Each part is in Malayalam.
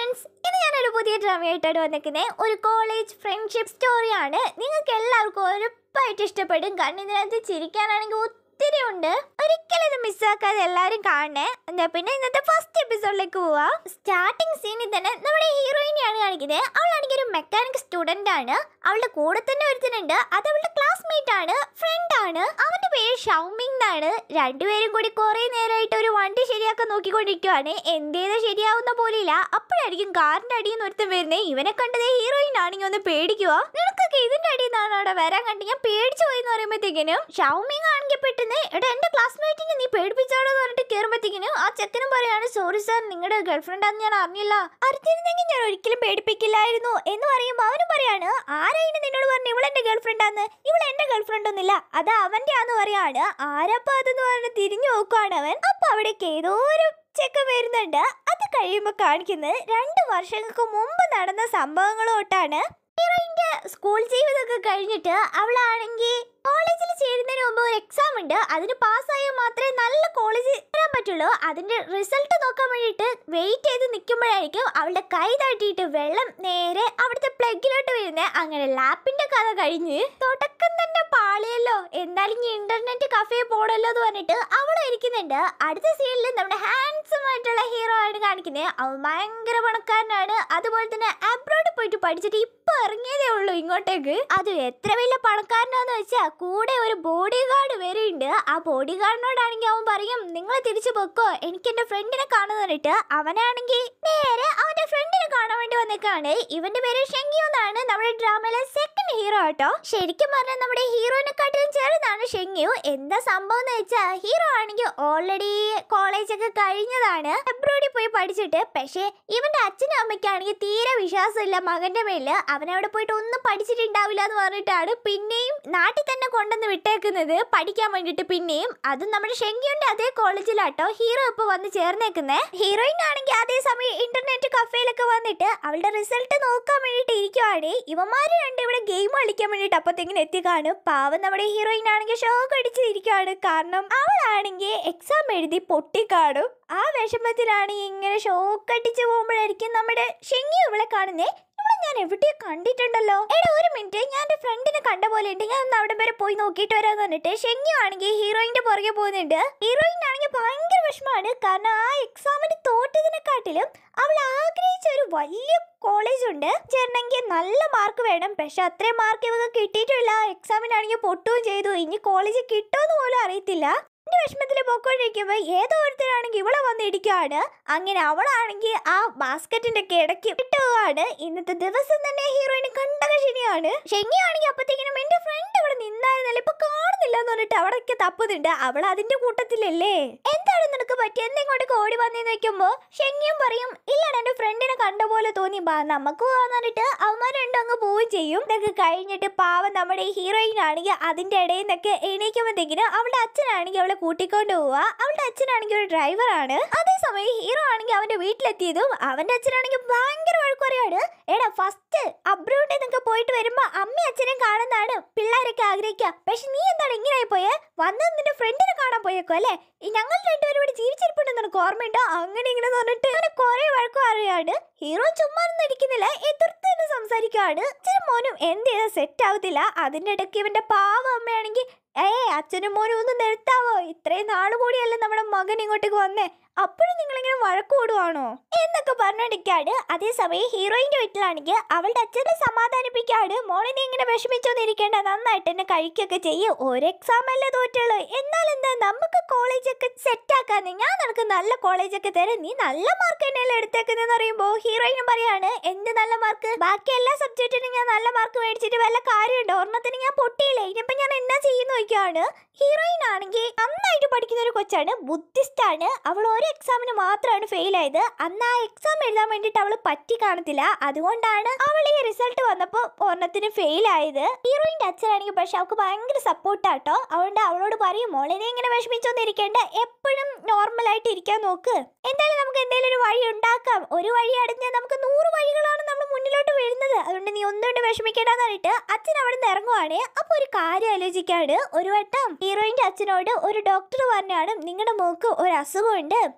ഫ്രണ്ട്സ് ഇന്ന് ഞാനൊരു പുതിയ ഡ്രാമയായിട്ടാണ് വന്നിരിക്കുന്നത് ഒരു കോളേജ് ഫ്രണ്ട്ഷിപ്പ് സ്റ്റോറിയാണ് നിങ്ങൾക്ക് എല്ലാവർക്കും ഉറപ്പായിട്ട് ഇഷ്ടപ്പെടും കാരണം ഇതിനകത്ത് ചിരിക്കാനാണെങ്കിൽ ഒത്തിരി ഉണ്ട് ഒരിക്കലും ഇത് മിസ്സാക്കാതെ എല്ലാവരും കാണണേ എന്താ പിന്നെ ഇന്നത്തെ ഫസ്റ്റ് എപ്പിസോഡിലേക്ക് പോവാം സ്റ്റാർട്ടിങ് സീനിൽ തന്നെ നമ്മുടെ ഹീറോയിനെയാണ് കാണിക്കുന്നത് അവളാണെങ്കിൽ ഒരു മെക്കാനിക് സ്റ്റുഡന്റ് ആണ് അവളുടെ കൂടെ തന്നെ ഒരുത്തനുണ്ട് അത് അവളുടെ ക്ലാസ്മേറ്റ് ആണ് ഫ്രണ്ട് ആണ് അവന്റെ പേര് ഷൗമിങ് എന്നാണ് രണ്ടുപേരും കൂടി കുറെ നേരമായിട്ട് ഒരു വണ്ടി ശരിയാക്കാൻ നോക്കിക്കൊണ്ടിരിക്കുവാണ് എന്തേത് ശരിയാവുന്ന പോലെയില്ല അപ്പോഴായിരിക്കും കാറിന്റെ അടിയിൽ നിന്ന് ഒരുത്തൻ വരുന്നത് ഇവനെ കണ്ടത് ഹീറോയിൻ ആണെങ്കിൽ ഒന്ന് പേടിക്കുക നിനക്കൊക്കെ ഇതിന്റെ അടിയിൽ നിന്നാണ് അവിടെ വരാൻ കണ്ട് ഞാൻ പേടിച്ചു പോയി എന്ന് പറയുമ്പോഴത്തേക്കിനും ഷൗമിങ് ആണെങ്കിൽ പെട്ടെന്ന് എടാ എന്റെ ക്ലാസ്മേറ്റിനെ നീ പേടിപ്പിച്ചാടോ എന്ന് പറഞ്ഞിട്ട് കയറുമ്പോഴത്തേക്കിനും ആ ചെക്കനും പറയാണ് സോറി സാർ നിങ്ങളുടെ ഗേൾഫ്രണ്ട് ആണെന്ന് ഞാൻ അറിഞ്ഞില്ല അറിഞ്ഞിരുന്നെങ്കിൽ ഞാൻ ഒരിക്കലും പേടിപ്പിക്കില്ലായിരുന്നു എന്ന് പറയുമ്പോൾ അവനും പറയാണ് ആരായിരുന്നു നിന്നോട് പറഞ്ഞു ഇവളെന്റെ ഗേൾഫ്രണ്ട് ആന്ന് ഇവൾ എന്റെ ഗേൾഫ്രണ്ട് ഒന്നുമില്ല അത് അവന്റെ ആന്ന് പറയാണ് ആരപ്പ അതെന്ന് പറഞ്ഞ് തിരിഞ്ഞു നോക്കുവാണ് അവൻ അപ്പൊ അവിടേക്ക് ഏതോ ഒരു ചെക്കൻ വരുന്നുണ്ട് അത് കഴിയുമ്പോൾ കാണിക്കുന്നത് രണ്ട് വർഷങ്ങൾക്ക് മുമ്പ് നടന്ന സംഭവങ്ങളോട്ടാണ് ഹീറോയിന്റെ സ്കൂൾ ജീവിതമൊക്കെ കഴിഞ്ഞിട്ട് അവളാണെങ്കിൽ കോളേജിൽ ചേരുന്നതിന് മുമ്പ് ഒരു എക്സാം ഉണ്ട് അതിന് പാസ്സായാൽ മാത്രമേ നല്ല കോളേജിൽ വരാൻ പറ്റുള്ളൂ അതിന്റെ റിസൾട്ട് നോക്കാൻ വേണ്ടിയിട്ട് വെയിറ്റ് ചെയ്ത് നിൽക്കുമ്പോഴായിരിക്കും അവളുടെ കൈ തട്ടിയിട്ട് വെള്ളം നേരെ അവിടുത്തെ പ്ലഗിലോട്ട് വരുന്നത് അങ്ങനെ ലാപ്പിന്റെ കഥ കഴിഞ്ഞ് തുടക്കം തന്നെ പാളിയല്ലോ എന്തായാലും ഇനി ഇന്റർനെറ്റ് കഫേ പോണല്ലോ എന്ന് പറഞ്ഞിട്ട് അവൾ ഇരിക്കുന്നുണ്ട് അടുത്ത സീനിൽ നമ്മുടെ ഹാൻസം ആയിട്ടുള്ള ഹീറോ ആണ് കാണിക്കുന്നത് അവൻ ഭയങ്കര പണക്കാരനാണ് അതുപോലെ തന്നെ അബ്രോഡ് പോയിട്ട് പഠിച്ചിട്ട് ഇപ്പൊ ഇറങ്ങിയതേ ഉള്ളൂ ഇങ്ങോട്ടേക്ക് അത് എത്ര വലിയ പണക്കാരനാന്ന് വെച്ചാ കൂടെ ഒരു ബോഡി ഗാർഡ് വരെ ഉണ്ട് ആ ബോഡി ഗാർഡിനോടാണെങ്കിൽ അവൻ പറയും നിങ്ങൾ തിരിച്ചു പൊക്കോ എനിക്ക് എന്റെ ഫ്രണ്ടിനെ കാണുന്ന പറഞ്ഞിട്ട് അവനാണെങ്കിൽ നേരെ അവന്റെ ഫ്രണ്ടിനെ കാണാൻ വേണ്ടി വന്നേക്കാണ് ഇവന്റെ പേര് ഷെങ്കി എന്നാണ് നമ്മുടെ ഡ്രാമയിലെ സെക്കൻഡ് ഹീറോ കേട്ടോ ശരിക്കും പറഞ്ഞാൽ നമ്മുടെ ഹീറോയിനെക്കാട്ടിലും ചെറുതാണ് ഷെങ്യു എന്താ സംഭവം എന്ന് വെച്ചാൽ ഹീറോ ആണെങ്കിൽ ഓൾറെഡി കോളേജ് ഒക്കെ കഴിഞ്ഞതാണ് ഫെബ്രുവരി പോയി പഠിച്ചിട്ട് പക്ഷേ ഇവന്റെ അച്ഛനും അമ്മയ്ക്കാണെങ്കിൽ തീരെ വിശ്വാസമില്ല മകന്റെ മേലില് അവനവിടെ പോയിട്ട് ഒന്നും പഠിച്ചിട്ടുണ്ടാവില്ല എന്ന് പറഞ്ഞിട്ടാണ് പിന്നെയും നാട്ടിൽ തന്നെ കൊണ്ടുവന്ന് വിട്ടേക്കുന്നത് പഠിക്കാൻ വേണ്ടിയിട്ട് പിന്നെയും അതും നമ്മുടെ ഷെങ്കിയുടെ അതേ കോളേജിലാട്ടോ ഹീറോ ഇപ്പൊ വന്ന് ചേർന്നേക്കുന്നേ ഹീറോയിൻ ആണെങ്കിൽ അതേ സമയം ഇന്റർനെറ്റ് കഫേയിലൊക്കെ വന്നിട്ട് അവളുടെ റിസൾട്ട് നോക്കാൻ വേണ്ടിയിട്ട് ഇരിക്കുവാണ് ഇവന്മാര് രണ്ട് ഇവിടെ ഗെയിം കളിക്കാൻ വേണ്ടിയിട്ട് അപ്പത്തേക്കിന് എത്തി കാണും പാവം നമ്മുടെ ഹീറോയിൻ ആണെങ്കിൽ ഷോക്ക് അടിച്ചിരിക്കുവാണ് കാരണം അവളാണെങ്കിൽ എക്സാം എഴുതി പൊട്ടിക്കാടും ആ വിഷമത്തിലാണെങ്കിൽ ഇങ്ങനെ ഷോക്ക് അടിച്ച് പോകുമ്പോഴായിരിക്കും നമ്മുടെ ഷെങ്ങി ഇവളെ കാണുന്നേ ഇവളെ ഞാൻ എവിടെയോ കണ്ടിട്ടുണ്ടല്ലോ എടാ ഒരു മിനിറ്റ് ഞാൻ എന്റെ ഫ്രണ്ടിനെ കണ്ട പോലെ ഉണ്ട് ഞാൻ ഒന്ന് അവിടെ വരെ പോയി നോക്കിയിട്ട് വരാന്ന് പറഞ്ഞിട്ട് ഷെങ്ങി ആണെങ്കിൽ ഹീറോയിന്റെ പുറകെ പോകുന്നുണ്ട് ഹീറോയിൻ ആണെങ്കിൽ ഭയങ്കര വിഷമമാണ് കാരണം ആ എക്സാമിന് തോറ്റതിനെക്കാട്ടിലും അവൾ ആഗ്രഹിച്ച ഒരു വലിയ കോളേജ് ഉണ്ട് ചേരണമെങ്കിൽ നല്ല മാർക്ക് വേണം പക്ഷെ അത്രയും മാർക്ക് ഇവക്ക് കിട്ടിയിട്ടില്ല എക്സാമിനാണെങ്കിൽ പൊട്ടുകയും ചെയ്തു ഇനി കോളേജ് കിട്ടുമെന്ന് പോലും അറിയത്തില്ല എന്റെ വിഷമത്തിൽ പൊക്കോണ്ടിരിക്കുമ്പോൾ ഏതോ ഒരുത്തരാണെങ്കിൽ ഇവളെ വന്നിരിക്കുകയാണ് അങ്ങനെ അവളാണെങ്കിൽ ആ ബാസ്ക്കറ്റിന്റെ ഒക്കെ ഇടയ്ക്ക് ഇട്ടുകയാണ് ഇന്നത്തെ ദിവസം തന്നെ ഹീറോയിന് കണ്ടക ശനിയാണ് ശനിയാണെങ്കിൽ അപ്പത്തേക്കിനും എന്റെ ഫ്രണ്ട് ഇവിടെ നിന്നായിരുന്നല്ലോ ഇപ്പൊ കാണുന്നില്ല എന്ന് പറഞ്ഞിട്ട് അവിടൊക്കെ തപ്പുന്നുണ്ട് അവൾ അതിന്റെ കൂട്ടത്തിലല്ലേ എന്താണ് നിനക്ക് പറ്റി എന്തെങ്ങോട്ടേക്ക് ഓടി വന്നെന്ന് വെക്കുമ്പോ ഷെങ്ങിയും പറയും ഇല്ലടാ എന്റെ ഫ്രണ്ടിനെ കണ്ട പോലെ തോന്നി ബാ നമുക്ക് പോവാന്ന് പറഞ്ഞിട്ട് അവന്മാർ രണ്ടും അങ്ങ് പോവുകയും ചെയ്യും ഇതൊക്കെ കഴിഞ്ഞിട്ട് പാവം നമ്മുടെ ഈ ഹീറോയിൻ ആണെങ്കിൽ അതിന്റെ ഇടയിൽ നിന്നൊക്കെ എണീക്കുമ്പോഴത്തേക്കിന് അവളുടെ അച്ഛനാണെങ്കിൽ അവളെ കൂട്ടിക്കൊണ്ട് പോവുക അവളുടെ അച്ഛനാണെങ്കിൽ ഒരു ഡ്രൈവറാണ് അതേസമയം ഹീറോ ആണെങ്കിൽ അവന്റെ വീട്ടിലെത്തിയതും അവന്റെ അച്ഛനാണെങ്കിൽ ഭയങ്കര വഴക്ക് പറയാണ് എടാ ഫസ്റ്റ് അബ്രോഡ് എന്നൊക്കെ പോയിട്ട് വരുമ്പോ അമ്മയും അച്ഛനെയും കാണുന്നതാണ് പിള്ളേരൊക്കെ ആഗ്രഹിക്കുക പക്ഷെ നീ എന്താണ് ഇങ്ങനെ പോയേ വന്നത് നിന്റെ ഫ്രണ്ടിനെ കാണാൻ പോയേക്കോ അല്ലേ ഈ ഞങ്ങൾ രണ്ടുപേരും ഇവിടെ ജീവിച്ചിരിപ്പുണ്ടെന്ന് നിനക്ക് ഓർമ്മയുണ്ടോ അങ്ങനെ ഇങ്ങനെ പറഞ്ഞിട്ട് അങ്ങനെ കുറെ വഴക്കും അറിയാണ് ഹീറോ ചുമ്മാ ഒന്നും ഇരിക്കുന്നില്ല എതിർത്ത് തന്നെ സംസാരിക്കുകയാണ് അച്ഛനും മോനും എന്ത് ചെയ്താൽ സെറ്റ് ആവത്തില്ല അതിന്റെ ഇടയ്ക്ക് ഇവന്റെ പാവ അമ്മയാണെങ്കിൽ ഏ അച്ഛനും മോനും ഒന്ന് നിർത്താവോ ഇത്രയും നാള് കൂടിയല്ലേ നമ്മുടെ മകൻ ഇങ്ങോട്ടേക്ക് വന്നേ അപ്പോഴും നിങ്ങളിങ്ങനെ വഴക്കൂടുവാണോ എന്നൊക്കെ പറഞ്ഞോണ്ടിരിക്കാണ് അതേസമയം ഹീറോയിന്റെ വീട്ടിലാണെങ്കിൽ അവളുടെ അച്ഛനെ സമാധാനിപ്പിക്കാണ് മോളെ നീ ഇങ്ങനെ വിഷമിച്ചോന്നിരിക്കേണ്ട നന്നായിട്ട് എന്നെ കഴിക്കൊക്കെ ചെയ്യും ഒരു എക്സാം അല്ലേ തോറ്റുള്ളൂ എന്നാൽ എന്താ നമുക്ക് കോളേജൊക്കെ സെറ്റ് ആക്കാന്ന് ഞാൻ നിനക്ക് നല്ല കോളേജൊക്കെ തരാം നീ നല്ല മാർക്ക് തന്നെയല്ലേ എടുത്തേക്കുന്നതെന്ന് പറയുമ്പോൾ ഹീറോയിനും പറയാണ് എന്ത് നല്ല മാർക്ക് ബാക്കി എല്ലാ സബ്ജക്റ്റിനും ഞാൻ നല്ല മാർക്ക് മേടിച്ചിട്ട് വല്ല കാര്യമുണ്ടോ ഒരെണ്ണത്തിന് ഞാൻ പൊട്ടിയില്ലേ ഇനിയിപ്പോ ഞാൻ എന്നാ ചെയ്യുന്നു നോക്കിയാണ് ഹീറോയിൻ ആണെങ്കിൽ നന്നായിട്ട് പഠിക്കുന്ന ഒരു കൊച്ചാണ് ബുദ്ധിസ്റ്റ് ആണ് അവൾ ഒരു എക്സാമിന് മാത്രമാണ് ഫെയിൽ ആയത് അന്ന് ആ എക്സാം എഴുതാൻ വേണ്ടിയിട്ട് അവൾ പറ്റി കാണത്തില്ല അതുകൊണ്ടാണ് അവൾ ഈ റിസൾട്ട് വന്നപ്പോൾ ഒരെണ്ണത്തിന് ഫെയിൽ ആയത് ഹീറോയിന്റെ അച്ഛനാണെങ്കിൽ പക്ഷെ അവൾക്ക് ഭയങ്കര സപ്പോർട്ടാട്ടോ അതുകൊണ്ട് അവളോട് പറയും മോളെ നീ ഇങ്ങനെ വിഷമിച്ചൊന്നിരിക്കേണ്ട എപ്പോഴും നോർമൽ ആയിട്ട് ഇരിക്കാൻ നോക്ക് എന്തായാലും നമുക്ക് എന്തെങ്കിലും ഒരു വഴി ഉണ്ടാക്കാം ഒരു വഴി അടഞ്ഞാൽ നമുക്ക് നൂറ് വഴികളാണ് നമ്മൾ മുന്നിലോട്ട് വീഴുന്നത് അതുകൊണ്ട് നീ ഒന്നുകൊണ്ട് വിഷമിക്കേണ്ടെന്ന് പറഞ്ഞിട്ട് അച്ഛൻ അവിടെ നിന്ന് ഇറങ്ങുവാണ് അപ്പൊ ഒരു കാര്യം ആലോചിക്കാണ് ഒരു വട്ടം ഹീറോയിന്റെ അച്ഛനോട് ഒരു ഡോക്ടർ പറഞ്ഞാണ് നിങ്ങളുടെ മോക്ക് ഒരു അസുഖമുണ്ട്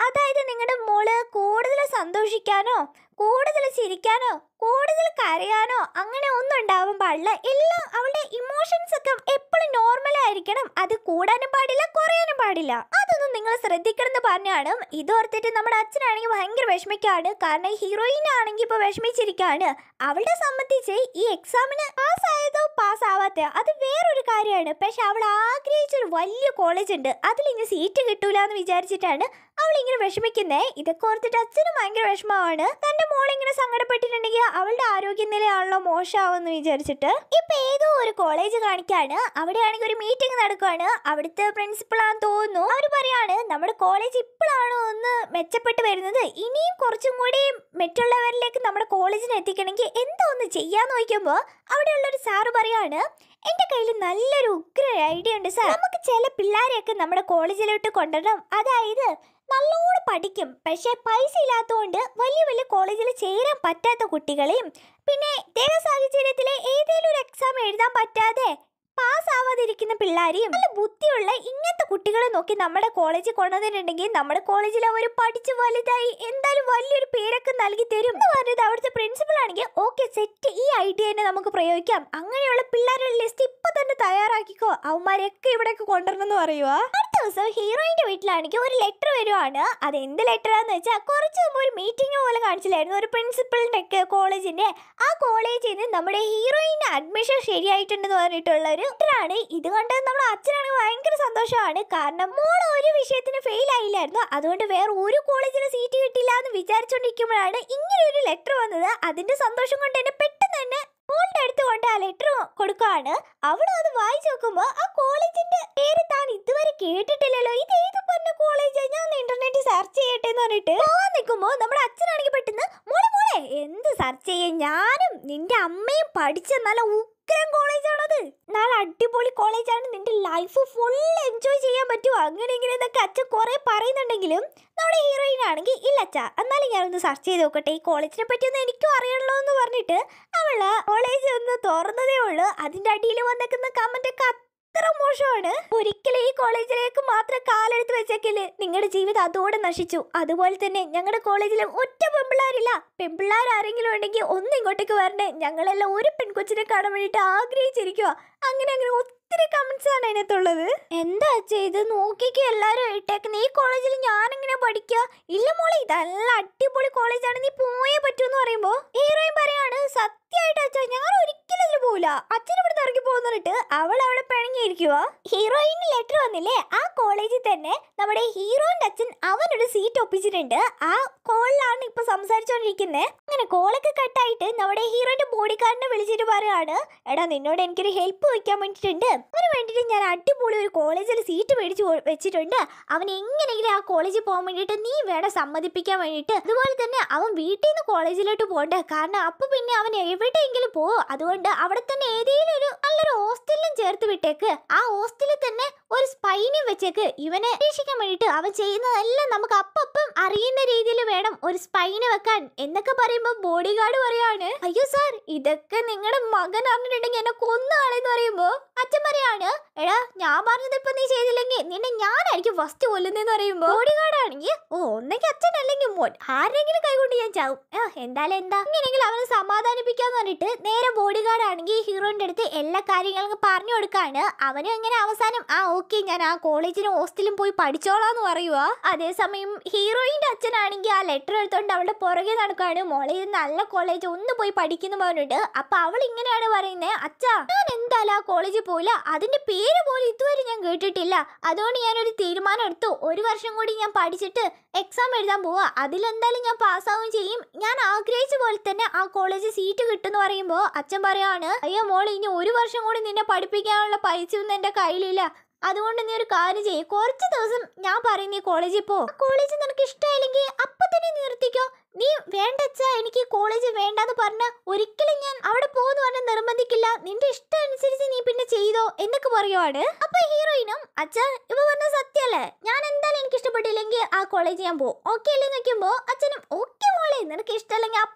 അതായത് നിങ്ങളുടെ മോള് കൂടുതൽ സന്തോഷിക്കാനോ കൂടുതൽ ചിരിക്കാനോ കൂടുതൽ കരയാനോ അങ്ങനെ ഒന്നും ഉണ്ടാവാൻ പാടില്ല എല്ലാം അവളുടെ ഇമോഷൻസ് ഒക്കെ എപ്പോഴും നോർമൽ ആയിരിക്കണം അത് കൂടാനും പാടില്ല കുറയാനും പാടില്ല അതൊന്നും നിങ്ങൾ ശ്രദ്ധിക്കണം എന്ന് പറഞ്ഞാണ് ഇത് ഓർത്തിട്ട് നമ്മുടെ അച്ഛനാണെങ്കിൽ ഭയങ്കര വിഷമിക്കാണ് കാരണം ഹീറോയിൻ ആണെങ്കിൽ ഇപ്പൊ വിഷമിച്ചിരിക്കാണ് അവളെ സംബന്ധിച്ച് ഈ എക്സാമിന് പാസ് ആയതോ പാസ് ആവാത്തോ അത് വേറൊരു കാര്യമാണ് പക്ഷെ അവൾ ആഗ്രഹിച്ച ഒരു വലിയ കോളേജ് ഉണ്ട് അതിൽ ഇങ്ങനെ സീറ്റ് കിട്ടൂല എന്ന് വിചാരിച്ചിട്ടാണ് അവൾ ഇങ്ങനെ വിഷമിക്കുന്നേ ഇതൊക്കെ ഓർത്തിട്ട് അച്ഛനും ഭയങ്കര വിഷമമാണ് തന്റെ മോൾ ഇങ്ങനെ സങ്കടപ്പെട്ടിട്ടുണ്ടെങ്കിൽ അവളുടെ ആരോഗ്യനിലയാണല്ലോ മോശമാവെന്ന് വിചാരിച്ചിട്ട് ഇപ്പൊ ഏതോ ഒരു കോളേജ് കാണിക്കാണ് അവിടെയാണെങ്കിൽ ഒരു മീറ്റിംഗ് നടക്കുവാണ് അവിടുത്തെ പ്രിൻസിപ്പൾ ആണെന്ന് തോന്നുന്നു അവർ പറയാണ് നമ്മുടെ കോളേജ് ഇപ്പോഴാണോ ഒന്ന് മെച്ചപ്പെട്ട് വരുന്നത് ഇനിയും കുറച്ചും കൂടി മറ്റുള്ളവരിലേക്ക് നമ്മുടെ കോളേജിനെ എത്തിക്കണമെങ്കിൽ എന്താ ഒന്ന് ചെയ്യാന്ന് നോക്കുമ്പോൾ അവിടെയുള്ള ഒരു സാറ് പറയാണ് എന്റെ കയ്യിൽ നല്ലൊരു ഉഗ്ര ഐഡിയ ഉണ്ട് സാർ നമുക്ക് ചില പിള്ളേരെയൊക്കെ നമ്മുടെ കോളേജിലോട്ട് കൊണ്ടുവരണം അതായത് നല്ലോണം പഠിക്കും പക്ഷേ പൈസ ഇല്ലാത്തതുകൊണ്ട് വലിയ വലിയ കോളേജിൽ ചേരാൻ പറ്റാത്ത കുട്ടികളെയും പിന്നെ ദേഹ സാഹചര്യത്തിൽ ഏതെങ്കിലും ഒരു എക്സാം എഴുതാൻ പറ്റാതെ പാസ് ആവാതിരിക്കുന്ന പിള്ളേരെയും നല്ല ബുദ്ധിയുള്ള ഇങ്ങനത്തെ കുട്ടികളെ നോക്കി നമ്മുടെ കോളേജിൽ കൊണ്ടുവന്നിട്ടുണ്ടെങ്കിൽ നമ്മുടെ കോളേജിൽ അവർ പഠിച്ച് വലുതായി എന്തായാലും വലിയൊരു പേരൊക്കെ നൽകി തരും എന്ന് പറഞ്ഞത് അവിടുത്തെ പ്രിൻസിപ്പൾ ആണെങ്കിൽ ഓക്കെ സെറ്റ് ഈ ഐഡിയ തന്നെ നമുക്ക് പ്രയോഗിക്കാം അങ്ങനെയുള്ള പിള്ളേരുടെ ലിസ്റ്റ് ഇപ്പൊ തന്നെ തയ്യാറാക്കിക്കോ അവന്മാരെയൊക്കെ ഇവിടേക്ക് കൊണ്ടുവരണം എന്ന് പറയുക അടുത്ത ദിവസം ഹീറോയിന്റെ വീട്ടിലാണെങ്കിൽ ഒരു ലെറ്റർ വരുവാണ് അത് എന്ത് ലെറ്റർ ആന്ന് വെച്ചാൽ കുറച്ച് മുമ്പ് ഒരു മീറ്റിംഗ് പോലെ കാണിച്ചില്ലായിരുന്നു ഒരു പ്രിൻസിപ്പളിന്റെ ഒക്കെ കോളേജിന്റെ ആ കോളേജിൽ നിന്ന് നമ്മുടെ ഹീറോയിന് അഡ്മിഷൻ ശരിയായിട്ടുണ്ടെന്ന് പറഞ്ഞിട്ടുള്ള ഒരു ലെറ്ററാണ് ഇത് കണ്ട് നമ്മുടെ അച്ഛനാണെങ്കിൽ ഭയങ്കര സന്തോഷമാണ് കാരണം മോൾ ഒരു വിഷയത്തിന് ഫെയിൽ ആയില്ലായിരുന്നു അതുകൊണ്ട് വേറെ ഒരു കോളേജിൽ സീറ്റ് കിട്ടില്ല എന്ന് വിചാരിച്ചുകൊണ്ടിരിക്കുമ്പോഴാണ് ഇങ്ങനെ ഒരു ലെറ്റർ വന്നത് അതിന്റെ സന്തോഷം കൊണ്ട് തന്നെ പെട്ടെന്ന് തന്നെ മോളുടെ അടുത്ത് കൊണ്ട് ആ ലെറ്റർ കൊടുക്കുകയാണ് അവൾ അത് വായിച്ചു നോക്കുമ്പോൾ ആ കോളേജിന്റെ പേര് താൻ ഇതുവരെ കേട്ടിട്ടില്ലല്ലോ ഇത് ഏത് പറഞ്ഞ കോളേജാ ഞാൻ ഇന്റർനെറ്റിൽ സെർച്ച് ചെയ്യട്ടെ എന്ന് പറഞ്ഞിട്ട് പോവാൻ നിൽക്കുമ്പോൾ നമ്മുടെ അച്ഛനാണെങ്കിൽ പെട്ടെന്ന് മോളെ മോളെ എന്ത് സെർച്ച് ചെയ്യാൻ ഞാനും നിന്റെ അമ്മയും പഠിച്ച നല്ല ഉഗ്രം കോളേജാണത് നല്ല അടിപൊളി കോളേജാണ് നിന്റെ ലൈഫ് ഫുൾ എൻജോയ് ചെയ്യാൻ പറ്റുമോ അങ്ങനെ ഇങ്ങനെ എന്നൊക്കെ അച്ഛൻ കുറെ പറയുന്നുണ്ടെങ്കിലും നമ്മുടെ ഹീറോയിൻ ആണെങ്കിൽ ഇല്ല അച്ഛാ എന്നാലും ഞാനൊന്ന് സെർച്ച് ചെയ്ത് നോക്കട്ടെ ഈ കോളേജിനെ പറ്റിയൊന്നും എനിക്കും അറിയണല്ലോ എന്ന് പറഞ്ഞിട്ട് അവള് കോളേജ് ഒന്ന് തുറന്നതേ ഉള്ളൂ അതിന്റെ അടിയിൽ വന്നേക്കുന്ന കമന്റ് ഒക്കെ അത്ര മോശമാണ് ഒരിക്കലും ഈ കോളേജിലേക്ക് മാത്രം കാലെടുത്ത് വെച്ചേക്കില് നിങ്ങളുടെ ജീവിതം അതോടെ നശിച്ചു അതുപോലെ തന്നെ ഞങ്ങളുടെ കോളേജിൽ ഒറ്റ പെമ്പിള്ളാരില്ല പെമ്പിള്ളാർ ആരെങ്കിലും ഉണ്ടെങ്കിൽ ഒന്ന് ഇങ്ങോട്ടേക്ക് വരണേ ഞങ്ങളെല്ലാം ഒരു പെൺകൊച്ചിനെ കാണാൻ വേണ്ടിയിട്ട് ആഗ്രഹിച്ചിരിക്കുക അങ്ങനെ അങ്ങനെ ഒത്തിരി കമന്റ്സ് ആണ് അതിനകത്തുള്ളത് എന്താ അച്ഛാ ഇത് നോക്കിക്ക് എല്ലാരും ഇട്ടേക്കുന്ന ഈ കോളേജിൽ ഞാനെങ്ങനെ പഠിക്കുക ഇല്ല മോളെ ഇതല്ല അടിപൊളി കോളേജാണ് നീ പോയേ പറ്റൂന്ന് പറയുമ്പോ ഹീറോയിൻ പറയാണ് സത്യമായിട്ട് അച്ഛാ ഞാൻ ഒരിക്കലും ഇതിൽ പോവില്ല അച്ഛൻ ഇവിടെ ഇറങ്ങി പോകുന്നിട്ട് അവൾ അവിടെ പിണങ്ങിയിരിക്കുക ഹീറോയിന് ലെറ്റർ വന്നില്ലേ ആ കോളേജിൽ തന്നെ നമ്മുടെ ഹീറോയിന്റെ അച്ഛൻ അവനൊരു സീറ്റ് ഒപ്പിച്ചിട്ടുണ്ട് ആ കോളിലാണ് ഇപ്പൊ സംസാരിച്ചോണ്ടിരിക്കുന്നത് അങ്ങനെ കോളൊക്കെ കട്ടായിട്ട് നമ്മുടെ ഹീറോയിന്റെ ബോഡിക്കാരനെ വിളിച്ചിട്ട് പറയാണ് എടാ നിന്നോട് എനിക്കൊരു ഹെൽപ്പ് വയ്ക്കാൻ വേണ്ടിയിട്ടുണ്ട് അവന് വേണ്ടിയിട്ട് ഞാൻ അടിപൊളി ഒരു കോളേജിൽ സീറ്റ് മേടിച്ച് കൊ- വെച്ചിട്ടുണ്ട് അവൻ എങ്ങനെയെങ്കിലും ആ കോളേജിൽ പോകാൻ വേണ്ടിയിട്ട് നീ വേണം സമ്മതിപ്പിക്കാൻ വേണ്ടിയിട്ട് അതുപോലെ തന്നെ അവൻ വീട്ടിൽ നിന്ന് കോളേജിലോട്ട് പോകണ്ട കാരണം അപ്പൊ പിന്നെ അവൻ എവിടെയെങ്കിലും പോകും അതുകൊണ്ട് അവിടെ തന്നെ ഏതെങ്കിലും ഒരു നല്ലൊരു ഹോസ്റ്റലിലും ചേർത്ത് വിട്ടേക്ക് ആ ഹോസ്റ്റലിൽ തന്നെ ഒരു സ്പൈനും വെച്ചേക്ക് ഇവനെ രക്ഷിക്കാൻ വേണ്ടിയിട്ട് അവൻ ചെയ്യുന്നതെല്ലാം നമുക്ക് അപ്പം അറിയുന്ന രീതിയിൽ വേണം ഒരു സ്പൈന് വെക്കാൻ എന്നൊക്കെ പറയുമ്പോൾ ബോഡി ഗാർഡ് പറയാണ് അയ്യോ സാർ ഇതൊക്കെ നിങ്ങളുടെ മകൻ അറിഞ്ഞിട്ടുണ്ടെങ്കിൽ എന്നെ കൊന്നാളെന്ന് പറയുമ്പോ അച്ഛൻ പറയാണ് എടാ ഞാൻ പറഞ്ഞത് ഇപ്പൊ നീ ചെയ്തില്ലെങ്കിൽ നിന്നെ ഞാനായിരിക്കും ഫസ്റ്റ് കൊല്ലുന്നതെന്ന് പറയുമ്പോ ബോഡി ഗാർഡ് ആണെങ്കിൽ ഓ ഒന്നെങ്കിൽ അച്ഛൻ അല്ലെങ്കിൽ മോൻ ആരെങ്കിലും കൈകൊണ്ട് ഞാൻ ചാവും ആ എന്തായാലും എന്താ ഇങ്ങനെയെങ്കിലും അവനെ സമാധാനിപ്പിക്കാന്ന് പറഞ്ഞിട്ട് നേരെ ബോഡി ഗാർഡ് ആണെങ്കിൽ ഹീറോയിന്റെ അടുത്ത് എല്ലാ കാര്യങ്ങളും പറഞ്ഞു കൊടുക്കാണ് അവനും ഇങ്ങനെ അവസാനം ആ ഓക്കെ ഞാൻ ആ കോളേജിലും ഹോസ്റ്റലും പോയി പഠിച്ചോളാന്ന് പറയുക അതേസമയം ഹീറോയിന്റെ അച്ഛനാണെങ്കിൽ ആ ലെറ്റർ എടുത്തോണ്ട് അവളുടെ പുറകെ നടക്കുകയാണ് മോളെ ഇത് നല്ല കോളേജ് ഒന്ന് പോയി പഠിക്കുന്നു പറഞ്ഞിട്ട് അപ്പൊ അവൾ ഇങ്ങനെയാണ് പറയുന്നത് അച്ഛാ ഞാൻ എന്തായാലും ആ കോളേജിൽ പോയില്ല അതിന്റെ പേര് പോലും ഇതുവരെ ഞാൻ കേട്ടിട്ടില്ല അതുകൊണ്ട് ഞാനൊരു തീരുമാനം എടുത്തു ഒരു വർഷം കൂടി ഞാൻ പഠിച്ചിട്ട് എക്സാം എഴുതാൻ പോവാ അതിലെന്തായാലും ഞാൻ പാസ്സാവുകയും ചെയ്യും ഞാൻ ആഗ്രഹിച്ച പോലെ തന്നെ ആ കോളേജിൽ സീറ്റ് കിട്ടുമെന്ന് പറയുമ്പോൾ അച്ഛൻ പറയാണ് അയ്യോ മോളെ ഇനി ഒരു വർഷം കൂടി നിന്നെ പഠിപ്പിക്കാനുള്ള പൈസ ഒന്നും എൻ്റെ കയ്യിലില്ല അതുകൊണ്ട് നീ ഒരു കാര്യം ചെയ്യും കുറച്ച് ദിവസം ഞാൻ പറയും നീ കോളേജിൽ പോ കോളേജ് നിനക്ക് ഇഷ്ടമായില്ലെങ്കിൽ അപ്പൊ തന്നെ നിർത്തിക്കോ നീ വേണ്ടച്ചാ എനിക്ക് കോളേജ് വേണ്ടെന്ന് പറഞ്ഞ ഒരിക്കലും ഞാൻ അവിടെ പോകുന്നു പറഞ്ഞ് നിർബന്ധിക്കില്ല നിന്റെ ഇഷ്ടം അനുസരിച്ച് നീ പിന്നെ ചെയ്തോ എന്നൊക്കെ പറയുവാണ് അപ്പൊ ഹീറോയിനും അച്ഛാ ഇവ പറഞ്ഞ സത്യല്ലേ ഞാൻ എന്തായാലും എനിക്ക് ഇഷ്ടപ്പെട്ടില്ലെങ്കിൽ ആ കോളേജ് ഞാൻ പോകും ഓക്കെ അല്ലേ നോക്കുമ്പോ അച്ഛനും ഓക്കെ മോളെ നിനക്ക് ഇഷ്ടമല്ലെങ്കിൽ അപ്പൊ തന്നെ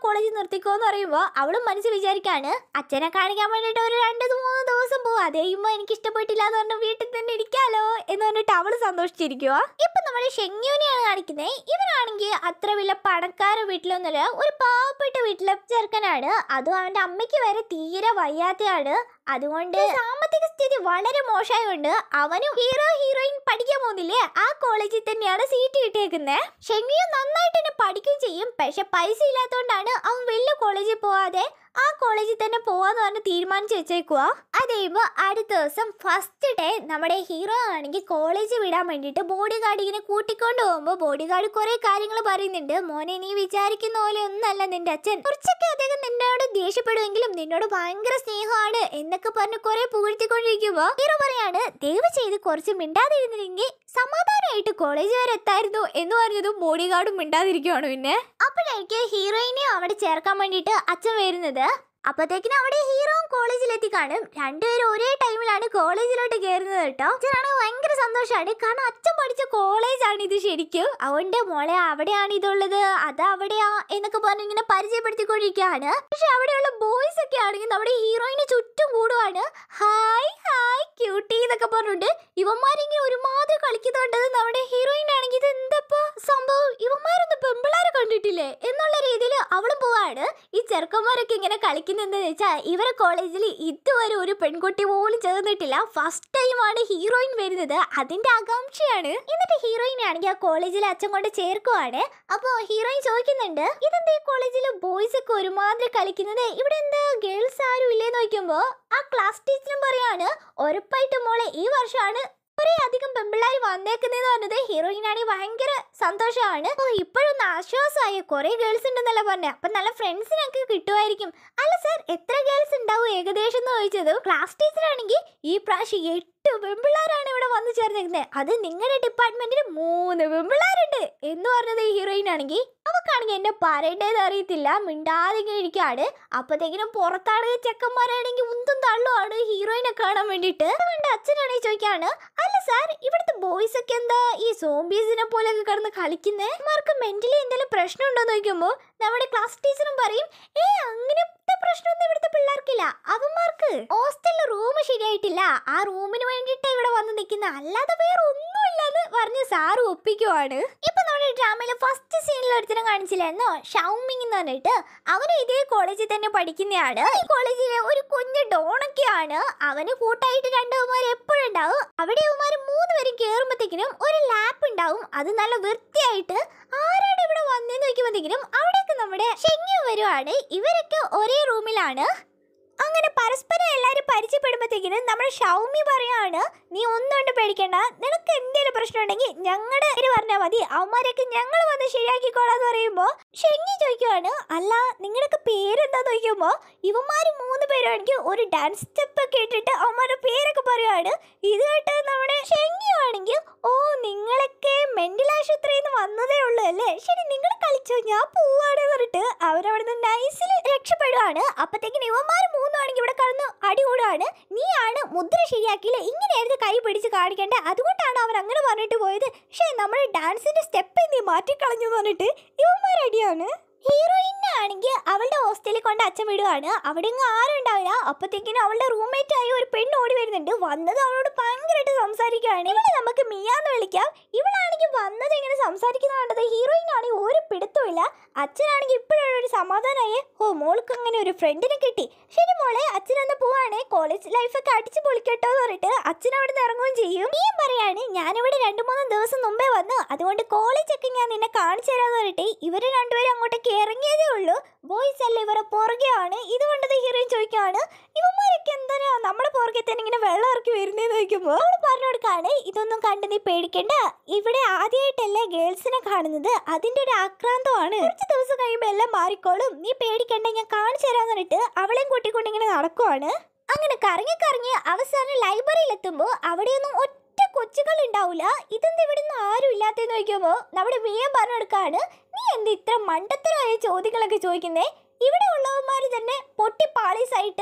കോളേജിൽ നിർത്തിക്കോന്ന് പറയുമ്പോൾ അവളും മനസ്സിൽ വിചാരിക്കാണ് അച്ഛനെ കാണിക്കാൻ വേണ്ടിയിട്ട് ഒരു രണ്ട് മൂന്ന് ദിവസം പോകും അത് കഴിയുമ്പോൾ എനിക്ക് ഇഷ്ടപ്പെട്ടില്ല എന്ന് പറഞ്ഞ് വീട്ടിൽ തന്നെ ഇരിക്കാലോ എന്ന് പറഞ്ഞിട്ട് അവള് സന്തോഷിച്ചിരിക്കുക ഇപ്പൊ നമ്മുടെ ഷെങ്യൂനെയാണ് കാണിക്കുന്നത് ഇവനാണെങ്കിൽ അത്ര വലിയ പണക്കാര വീട്ടിലൊന്നുമല്ല ഒരു പാവപ്പെട്ട വീട്ടിലെ ചെറുക്കനാണ് അതും അവന്റെ അമ്മയ്ക്ക് വരെ തീരെ വയ്യാത്തയാണ് അതുകൊണ്ട് സാമ്പത്തിക സ്ഥിതി വളരെ മോശമായതുകൊണ്ട് അവനും ഹീറോ ഹീറോയിൻ പഠിക്കാൻ പോകുന്നില്ലേ ആ കോളേജിൽ തന്നെയാണ് സീറ്റ് കിട്ടിയേക്കുന്നത് ഷെങ്ങിയും നന്നായിട്ട് തന്നെ പഠിക്കുകയും ചെയ്യും പക്ഷെ പൈസ ഇല്ലാത്തതുകൊണ്ടാണ് അവൻ വലിയ കോളേജിൽ പോവാതെ ആ കോളേജിൽ തന്നെ പോവാന്ന് പറഞ്ഞ് തീരുമാനിച്ചു വെച്ചേക്കുക അത് കഴിയുമ്പോൾ അടുത്ത ദിവസം ഫസ്റ്റ് ഡേ നമ്മുടെ ഹീറോ ആണെങ്കിൽ കോളേജിൽ വിടാൻ വേണ്ടിയിട്ട് ബോഡി ഗാർഡ് ഇങ്ങനെ കൂട്ടിക്കൊണ്ട് പോകുമ്പോൾ ബോഡി ഗാർഡ് കുറെ കാര്യങ്ങൾ പറയുന്നുണ്ട് മോനെ നീ വിചാരിക്കുന്ന പോലെ ഒന്നല്ല നിന്റെ അച്ഛൻ കുറച്ചൊക്കെ അദ്ദേഹം നിന്നോട് ദേഷ്യപ്പെടുമെങ്കിലും നിന്നോട് ഭയങ്കര സ്നേഹമാണ് എന്നൊക്കെ പറഞ്ഞ് കുറെ പുകഴ്ത്തിക്കൊണ്ടിരിക്കുമ്പോൾ ഹീറോ പറയാണ് ദയവ് ചെയ്ത് കുറച്ച് മിണ്ടാതിരുന്നില്ലെങ്കിൽ സമാധാനമായിട്ട് കോളേജ് വരെ എത്തായിരുന്നു എന്ന് പറഞ്ഞതും ബോഡി ഗാർഡും മിണ്ടാതിരിക്കുവാണ് പിന്നെ അപ്പോഴായിരിക്കും ഹീറോയിനെ അവിടെ ചേർക്കാൻ വേണ്ടിയിട്ട് അച്ഛൻ വരുന്നത് അപ്പത്തേക്കിനും അവിടെ ഹീറോയും കോളേജിലെത്തി കാണും രണ്ടുപേരും ഒരേ ടൈമിലാണ് കോളേജിലോട്ട് കയറുന്നത് കേട്ടോ അച്ഛനാണെങ്കിൽ ഭയങ്കര സന്തോഷമാണ് കാരണം അച്ഛൻ പഠിച്ച കോളേജാണ് ഇത് ശരിക്കും അതുകൊണ്ട് മോളെ അവിടെയാണ് ഇതുള്ളത് അത് അവിടെയാ എന്നൊക്കെ പറഞ്ഞ് ഇങ്ങനെ പരിചയപ്പെടുത്തിക്കൊണ്ടിരിക്കുകയാണ് പക്ഷെ അവിടെയുള്ള ബോയ്സ് ഒക്കെ ആണെങ്കിൽ നമ്മുടെ ഹീറോയിന് ചുറ്റും കൂടുവാണ് ഹായ് ഹായ് ക്യൂട്ടി എന്നൊക്കെ പറഞ്ഞിട്ട് ഇവന്മാരിങ്ങനെ ഒരുമാതിരി കളിക്കുന്നുണ്ടത് നമ്മുടെ ഹീറോയിൻ ആണെങ്കിൽ ഇത് എന്തപ്പോ സംഭവം ഇവന്മാരൊന്നും പെമ്പിളാരെ കണ്ടിട്ടില്ലേ എന്നുള്ള രീതിയിൽ അവളും പോവാണ് ഈ ചെറുക്കന്മാരൊക്കെ ഇങ്ങനെ കളിക്കുന്നെന്ന് വെച്ചാൽ ഇവരെ കോളേജിൽ ഇതുവരെ ഒരു പെൺകുട്ടി പോലും ചേർന്നിട്ടില്ല ഫസ്റ്റ് ടൈമാണ് ഹീറോയിൻ വരുന്നത് അതിന്റെ ആകാംക്ഷയാണ് എന്നിട്ട് ഹീറോയിൻ ആണെങ്കിൽ ആ കോളേജിൽ അച്ഛൻ കൊണ്ട് ചേർക്കുവാണ് അപ്പോ ഹീറോയിൻ ചോദിക്കുന്നുണ്ട് ഇതെന്താ ഈ കോളേജിൽ ബോയ്സ് ഒക്കെ ഒരുമാതിരി കളിക്കുന്നത് ഇവിടെ എന്താ ഗേൾസ് ആരും ഇല്ലേന്ന് നോക്കുമ്പോ ആ ക്ലാസ് ടീച്ചറും പറയാണ് ഉറപ്പായിട്ട് മോളെ ഈ വർഷമാണ് കുറെ അധികം പെമ്പിള്ളാർ വന്നേക്കുന്നതെന്ന് പറഞ്ഞത് ഹീറോയിൻ ആണെങ്കിൽ ഭയങ്കര സന്തോഷമാണ് ഓ ഇപ്പോഴൊന്ന് ആശ്വാസമായി കുറെ ഗേൾസ് ഉണ്ടെന്നല്ല പറഞ്ഞത് അപ്പൊ നല്ല ഫ്രണ്ട്സിനൊക്കെ കിട്ടുമായിരിക്കും അല്ല സാർ എത്ര ഗേൾസ് ഉണ്ടാവും ഏകദേശം എന്ന് ചോദിച്ചത് ക്ലാസ് ടീച്ചർ ആണെങ്കിൽ ഈ പ്രാവശ്യം എട്ട് പെമ്പിള്ളാരാണ് ഇവിടെ വന്നു ചേർന്നിരിക്കുന്നത് അത് നിങ്ങളുടെ ഡിപ്പാർട്ട്മെന്റിൽ മൂന്ന് പെമ്പിള്ളാരുണ്ട് എന്ന് പറഞ്ഞത് ഈ ഹീറോയിൻ ആണെങ്കിൽ അവക്കാണെങ്കിൽ എന്നെ പറയേണ്ടത് അറിയത്തില്ല മിണ്ടാതെ ഇങ്ങനെ ഇരിക്കുകയാണ് അപ്പത്തേക്കിനും പുറത്താണെങ്കിൽ ചെക്കന്മാരാണെങ്കിൽ ഉന്തും തള്ളുവാണ് ഹീറോയിനെ കാണാൻ വേണ്ടിയിട്ട് അതുകൊണ്ട് അച്ഛനാണെങ്കിൽ ചോദിക്കാണ് അല്ല സാർ ഇവിടുത്തെ ബോയ്സ് ഒക്കെ എന്താ ഈ സോംബീസിനെ പോലെയൊക്കെ കിടന്ന് കളിക്കുന്നേ മാർക്ക് മെന്റലി എന്തെങ്കിലും പ്രശ്നം ഉണ്ടോ എന്ന് ചോദിക്കുമ്പോൾ നമ്മുടെ ക്ലാസ് ടീച്ചറും പറയും ഏ അങ്ങനത്തെ പ്രശ്നമൊന്നും ഇവിടുത്തെ പിള്ളേർക്കില്ല അവന്മാർക്ക് ഹോസ്റ്റലിൽ റൂം ശരിയായിട്ടില്ല ആ റൂമിന് വേണ്ടിയിട്ട് ഇവിടെ വന്ന് നിൽക്കുന്ന അല്ലാതെ വേറെ ഒന്നുമില്ലെന്ന് പറഞ്ഞ് സാറ് ഒപ്പിക്കുവാണ് ഇപ്പൊ നമ്മുടെ ഡ്രാമയിലെ ഫസ്റ്റ് സീനിൽ ഒരുത്തരം കാണിച്ചില്ലായിരുന്നോ ഷൗമിങ് എന്ന് പറഞ്ഞിട്ട് അവന് ഇതേ കോളേജിൽ തന്നെ പഠിക്കുന്നതാണ് ഈ കോളേജിലെ ഒരു കുഞ്ഞ് ഡോണൊക്കെയാണ് അവന് കൂട്ടായിട്ട് രണ്ടുമാർ എപ്പോഴും ഉണ്ടാവും അവിടെ അവന്മാർ മൂന്ന് പേരും കയറുമ്പോഴത്തേക്കിനും ഒരു ലാപ്പ് ഉണ്ടാവും അത് നല്ല വൃത്തിയായിട്ട് ആരാണ് ഇവിടെ വന്നേന്ന് നോക്കുമ്പോഴത്തേക്കിനും അവിടേക്ക് നമ്മുടെ ഷെങ്ങി വരുവാണ് ഇവരൊക്കെ ഒരേ റൂമിലാണ് അങ്ങനെ പരസ്പരം എല്ലാവരും പരിചയപ്പെടുമ്പോഴത്തേക്കിനും നമ്മുടെ ഷൗമി പറയാണ് നീ ഒന്നും കൊണ്ട് പേടിക്കണ്ട നിനക്ക് എന്തെങ്കിലും പ്രശ്നം ഉണ്ടെങ്കിൽ ഞങ്ങളുടെ പേര് പറഞ്ഞാൽ മതി അവന്മാരൊക്കെ ഞങ്ങൾ വന്ന് ശരിയാക്കിക്കോളാന്ന് പറയുമ്പോൾ ഷെങ്ങി ചോദിക്കുവാണ് അല്ല നിങ്ങളുടെയൊക്കെ പേരെന്താന്ന് ചോദിക്കുമ്പോൾ ഇവന്മാർ മൂന്ന് പേരാണെങ്കിൽ ഒരു ഡാൻസ് സ്റ്റെപ്പ് ഒക്കെ ഇട്ടിട്ട് അവന്മാരുടെ പേരൊക്കെ പറയുവാണ് ഇത് കേട്ട് നമ്മുടെ ഷെങ്ങിയാണെങ്കിൽ ഓ നിങ്ങളൊക്കെ മെന്റൽ ആശുപത്രിയിൽ നിന്ന് വന്നതേ ഉള്ളൂ അല്ലേ ശരി നിങ്ങൾ കളിച്ചോ ഞാൻ പോവാണ് പറഞ്ഞിട്ട് അവരവിടുന്ന് നൈസിൽ രക്ഷപ്പെടുവാണ് അപ്പത്തേക്കിന് ഇവന്മാർ മൂന്നാണെങ്കിൽ ഇവിടെ കടന്ന് അടികൂടാണ് നീയാണ് മുദ്ര ശരിയാക്കിയില്ല ഇങ്ങനെയായിരുന്നു കൈ പിടിച്ച് കാണിക്കേണ്ടത് അതുകൊണ്ടാണ് അവൻ അങ്ങനെ പറഞ്ഞിട്ട് പോയത് പക്ഷേ നമ്മുടെ ഡാൻസിന്റെ സ്റ്റെപ്പ് നീ മാറ്റിക്കളഞ്ഞു എന്ന് പറഞ്ഞിട്ട് ഇവന്മാരടിയാണ് ഹീറോയിനെ ആണെങ്കിൽ അവളുടെ ഹോസ്റ്റലിൽ കൊണ്ട് അച്ഛൻ വിടുവാണ് അവിടെ ഒന്നും ആരും ഉണ്ടാവില്ല അപ്പത്തേക്കിനും അവളുടെ റൂംമേറ്റ് ആയ ഒരു പെണ്ണ് ഓടി വരുന്നുണ്ട് വന്നത് അവളോട് ഭയങ്കരമായിട്ട് സംസാരിക്കുകയാണ് ഇവിടെ നമുക്ക് മിയാന്ന് വിളിക്കാം ഇവളാണെങ്കിൽ വന്നത് ഇങ്ങനെ സംസാരിക്കുന്ന കണ്ടത് ഹീറോയിൻ ആണെങ്കിൽ ഒരു പിടുത്തമില്ല അച്ഛനാണെങ്കിൽ ഇപ്പോഴാണ് ഒരു സമാധാനമായേ ഓ മോൾക്ക് അങ്ങനെ ഒരു ഫ്രണ്ടിനെ കിട്ടി ശരി മോളെ അച്ഛൻ ഒന്ന് പോവാണേ കോളേജ് ലൈഫൊക്കെ അടിച്ചു പൊളിക്കട്ടോ എന്ന് പറഞ്ഞിട്ട് അച്ഛൻ അവിടെ നിന്ന് ഇറങ്ങുകയും ചെയ്യും നീ പറയാണ് ഞാനിവിടെ രണ്ടു മൂന്ന് ദിവസം മുമ്പേ വന്നു അതുകൊണ്ട് കോളേജൊക്കെ ഞാൻ നിന്നെ കാണിച്ചു തരാന്ന് പറഞ്ഞിട്ട് ഇവര് രണ്ടുപേരും അങ്ങോട്ടേക്ക് ഇറങ്ങിയതേ ഉള്ളൂ ബോയ്സ് അല്ല ഇവരെ പുറകെയാണ് ഇതുകൊണ്ടത് ഹീറോയിൻ ചോദിക്കുകയാണ് ഇവന്മാരൊക്കെ എന്താ നമ്മുടെ പുറകെ തന്നെ ഇങ്ങനെ വെള്ളം ഇറക്കി വരുന്നതെന്ന് ചോദിക്കുമ്പോൾ അവൾ പറഞ്ഞു കൊടുക്കാണ് ഇതൊന്നും കണ്ട് നീ പേടിക്കണ്ട ഇവിടെ ആദ്യമായിട്ടല്ലേ ഗേൾസിനെ കാണുന്നത് അതിന്റെ ഒരു ആക്രാന്തമാണ് കുറച്ച് ദിവസം കഴിയുമ്പോൾ എല്ലാം മാറിക്കോളും നീ പേടിക്കണ്ട ഞാൻ കാണിച്ചു തരാന്ന് പറഞ്ഞിട്ട് അവളെയും കൂട്ടിക്കൊണ്ട് ഇങ്ങനെ നടക്കുവാണ് അങ്ങനെ കറങ്ങി കറങ്ങി അവസാനം ലൈബ്രറിയിൽ എത്തുമ്പോൾ അവിടെയൊന്നും ഒറ്റ കൊച്ചുകൾ ഉണ്ടാവില്ല ഇതെന്താ ഇവിടെ നിന്ന് ആരും ഇല്ലാത്തെന്ന് ചോദിക്കുമ്പോൾ നമ്മുടെ വിയം പറഞ്ഞു കൊടുക്കാണ് നീ എന്ത് ഇത്ര മണ്ടത്തരമായ ചോദ്യങ്ങളൊക്കെ ചോദിക്കുന്നേ ഇവിടെ ഉള്ളവന്മാർ തന്നെ പൊട്ടി പാളീസായിട്ട്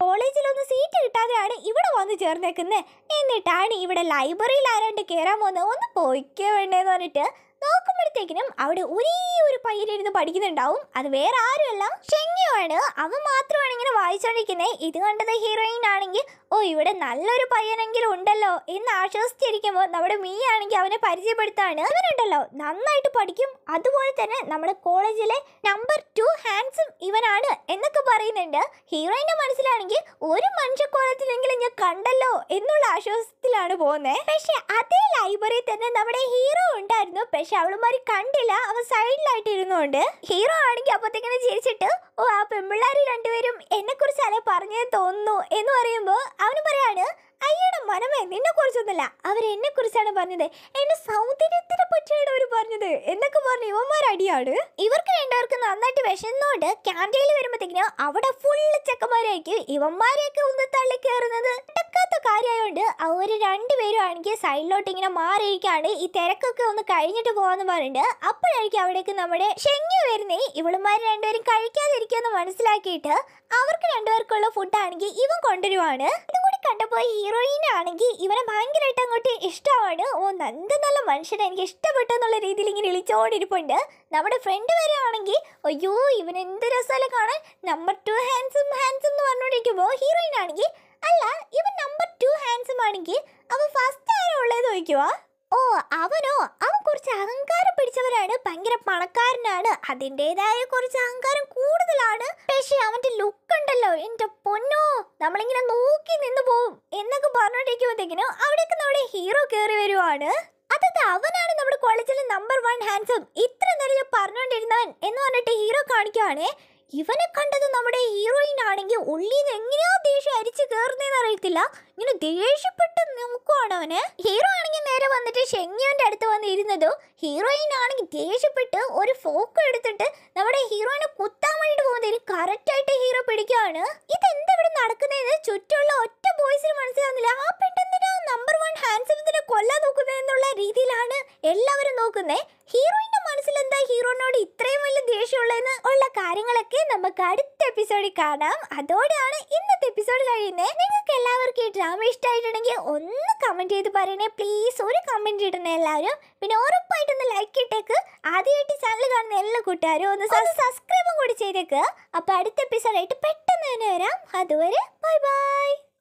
കോളേജിലൊന്നും സീറ്റ് കിട്ടാതെയാണ് ഇവിടെ വന്ന് ചേർന്നേക്കുന്നത് എന്നിട്ടാണ് ഇവിടെ ലൈബ്രറിയിൽ ആരാണ്ട് കയറാൻ പോകുന്നത് ഒന്ന് പോയിക്കോ വേണ്ടേന്ന് പറഞ്ഞിട്ട് നോക്കുമ്പോഴത്തേക്കിനും അവിടെ ഒരേ ഒരു പയ്യനിരുന്ന് പഠിക്കുന്നുണ്ടാവും അത് വേറെ ആരുമല്ല ഷെങ്ങിയുമാണ് അവൻ മാത്രമാണ് ഇങ്ങനെ വായിച്ചോണ്ടിരിക്കുന്നത് ഇത് കണ്ടത് ഹീറോയിൻ ആണെങ്കിൽ ഓ ഇവിടെ നല്ലൊരു പയ്യനെങ്കിലും ഉണ്ടല്ലോ എന്ന് ആശ്വസിച്ചിരിക്കുമ്പോൾ നമ്മുടെ മീ ആണെങ്കിൽ അവനെ പരിചയപ്പെടുത്താണ് ഇവനുണ്ടല്ലോ നന്നായിട്ട് പഠിക്കും അതുപോലെ തന്നെ നമ്മുടെ കോളേജിലെ നമ്പർ ടു ഹാൻഡ്സും ഇവനാണ് എന്നൊക്കെ പറയുന്നുണ്ട് ഹീറോയിന്റെ മനസ്സിലാണെങ്കിൽ ഒരു മനുഷ്യക്കോലത്തിലെങ്കിലും ഞാൻ കണ്ടല്ലോ എന്നുള്ള ആശ്വാസത്തിലാണ് പോകുന്നത് പക്ഷെ അതേ ലൈബ്രറിയിൽ തന്നെ നമ്മുടെ ഹീറോ ഉണ്ടായിരുന്നു പക്ഷെ അവളുമാര് കണ്ടില്ല അവൻ സൈഡിലായിട്ട് ഇരുന്നുകൊണ്ട് ഹീറോ ആണെങ്കിൽ അപ്പത്തേക്കിനെ ചിരിച്ചിട്ട് ഓ ആ പെമ്പിള്ളാര് രണ്ടുപേരും എന്നെ കുറിച്ചല്ലേ പറഞ്ഞത് തോന്നുന്നു എന്ന് പറയുമ്പോൾ അവന് പറയാണ് അയ്യയുടെ മനമേ നിന്നെ കുറിച്ചൊന്നുമല്ല അവർ എന്നെ കുറിച്ചാണ് പറഞ്ഞത് എന്റെ സൗന്ദര്യത്തിനെ പറ്റിയാണ് അവർ പറഞ്ഞത് എന്നൊക്കെ പറഞ്ഞ് ഇവന്മാർ അടിയാണ് ഇവർക്ക് രണ്ടുപേർക്ക് നന്നായിട്ട് വിശന്നോണ്ട് ക്യാൻറ്റീനിൽ വരുമ്പോഴത്തേക്കിനും അവിടെ ഫുള്ള് ചെക്കന്മാരായിരിക്കും ഇവന്മാരെയൊക്കെ ഒന്ന് തള്ളി കയറുന്നത് നടക്കാത്ത കാര്യമായോണ്ട് അവർ രണ്ടുപേരും ആണെങ്കിൽ സൈഡിലോട്ട് ഇങ്ങനെ മാറിയിരിക്കാണ് ഈ തിരക്കൊക്കെ ഒന്ന് കഴിഞ്ഞിട്ട് പോകാന്ന് പറഞ്ഞിട്ട് അപ്പോഴായിരിക്കും അവിടേക്ക് നമ്മുടെ ഷെങ്ങി വരുന്നേ ഇവളുമാർ രണ്ടുപേരും കഴിക്കാതിരിക്കുമെന്ന് മനസ്സിലാക്കിയിട്ട് അവർക്ക് രണ്ടുപേർക്കുള്ള ഫുഡ് ആണെങ്കിൽ ഇവൻ കൊണ്ടുവരുവാണ് ഇതും കൂടി കണ്ടപ്പോൾ ഹീറോയിൻ ആണെങ്കിൽ ഇവനെ ഭയങ്കരമായിട്ട് അങ്ങോട്ട് ഇഷ്ടമാണ് ഓ എന്ത് നല്ല മനുഷ്യനെ എനിക്ക് ഇഷ്ടപ്പെട്ടു എന്നുള്ള രീതിയിൽ ഇങ്ങനെ ഇളിച്ചോണ്ടിരിപ്പുണ്ട് നമ്മുടെ ഫ്രണ്ട് വരെ ആണെങ്കിൽ അയ്യോ ഇവൻ എന്ത് രസമല്ല കാണാൻ നമ്പർ ടു ഹാൻഡ്സും ഹാൻഡ്സും എന്ന് പറഞ്ഞുകൊണ്ടിരിക്കുമ്പോൾ ഹീറോയിൻ ആണെങ്കിൽ അല്ല ഇവൻ നമ്പർ ടു ഹാൻഡ്സും ആണെങ്കിൽ അവൻ ഫസ്റ്റ് ആരോ ഉള്ളത് ചോദിക്കുവാ ഓ അവനോ അവൻ കുറച്ച് അഹങ്കാരം പിടിച്ചവരാണ് ഭയങ്കര പണക്കാരനാണ് അതിൻ്റെതായ കുറച്ച് അഹങ്കാരം കൂടുതലാണ് പക്ഷെ അവന്റെ ലുക്ക് ഉണ്ടല്ലോ എന്റെ പൊന്നോ നമ്മളിങ്ങനെ നോക്കി നിന്ന് പോവും എന്നൊക്കെ പറഞ്ഞോണ്ടിരിക്കുമ്പോഴത്തേക്കിനും അവിടേക്ക് നമ്മുടെ ഹീറോ കയറി വരുവാണ് അതത് അവനാണ് നമ്മുടെ കോളേജിലെ നമ്പർ വൺ ഹാൻസം ഇത്ര നേരം ഞാൻ പറഞ്ഞുകൊണ്ടിരുന്നവൻ എന്ന് പറഞ്ഞിട്ട് ഹീറോ കാണിക്കുവാണേ ഇവനെ കണ്ടത് നമ്മുടെ ഹീറോയിൻ ആണെങ്കിൽ ഉള്ളിന്ന് എങ്ങനെയാ ദേഷ്യം അരിച്ചു കയറുന്നതെന്ന് അറിയത്തില്ല ഇങ്ങനെ ദേഷ്യപ്പെട്ട് നോക്കുവാണ് അവന് ഹീറോ ആണെങ്കിൽ നേരെ വന്നിട്ട് ഷെങ്ങിയോന്റെ അടുത്ത് വന്ന് ഇരുന്നതോ ഹീറോയിൻ ആണെങ്കിൽ ദേഷ്യപ്പെട്ട് ഒരു ഫോക്ക് എടുത്തിട്ട് നമ്മുടെ ഹീറോയിനെ കുത്താൻ വേണ്ടിട്ട് പോകുന്നതിന് കറക്റ്റ് ആയിട്ട് ഹീറോ പിടിക്കുകയാണ് ഇതെന്താ ഇവിടെ നടക്കുന്നതെന്ന് ചുറ്റുമുള്ള ഒറ്റ ബോയ്സിന് മനസ്സിലാവുന്നില്ല ആ പെട്ടെന്തിനാ നമ്പർ വൺ ഹാൻഡ്സമത്തിനെ കൊല്ലാൻ നോക്കുന്നത് എന്നുള്ള രീതിയിലാണ് എല്ലാവരും നോക്കുന്നത് ഹീറോയിന്റെ മനസ്സിൽ എന്താ ഹീറോനോട് ഇത്രയും വലിയ ദേഷ്യമുള്ളതെന്ന് ഉള്ള കാര്യങ്ങളൊക്കെ നമുക്ക് അടുത്ത എപ്പിസോഡിൽ കാണാം അതോടെയാണ് ഇന്നത്തെ എപ്പിസോഡ് കഴിയുന്നത് നിങ്ങൾക്ക് എല്ലാവർക്കും ഈ ഡ്രാമ ഇഷ്ടമായിട്ടുണ്ടെങ്കിൽ ഒന്ന് കമന്റ് ചെയ്ത് പറയണേ പ്ലീസ് ഒരു കമന്റ് ഇടണേ എല്ലാവരും പിന്നെ ഉറപ്പായിട്ടൊന്ന് ലൈക്ക് ഇട്ടേക്ക് ആദ്യമായിട്ട് ചാനൽ കാണുന്ന എല്ലാ കൂട്ടുകാരും ഒന്ന് സബ്സ്ക്രൈബും കൂടി ചെയ്തേക്ക് അപ്പോൾ അടുത്ത എപ്പിസോഡായിട്ട് പെട്ടെന്ന് തന്നെ വരാം അതുവരെ ബൈ ബൈ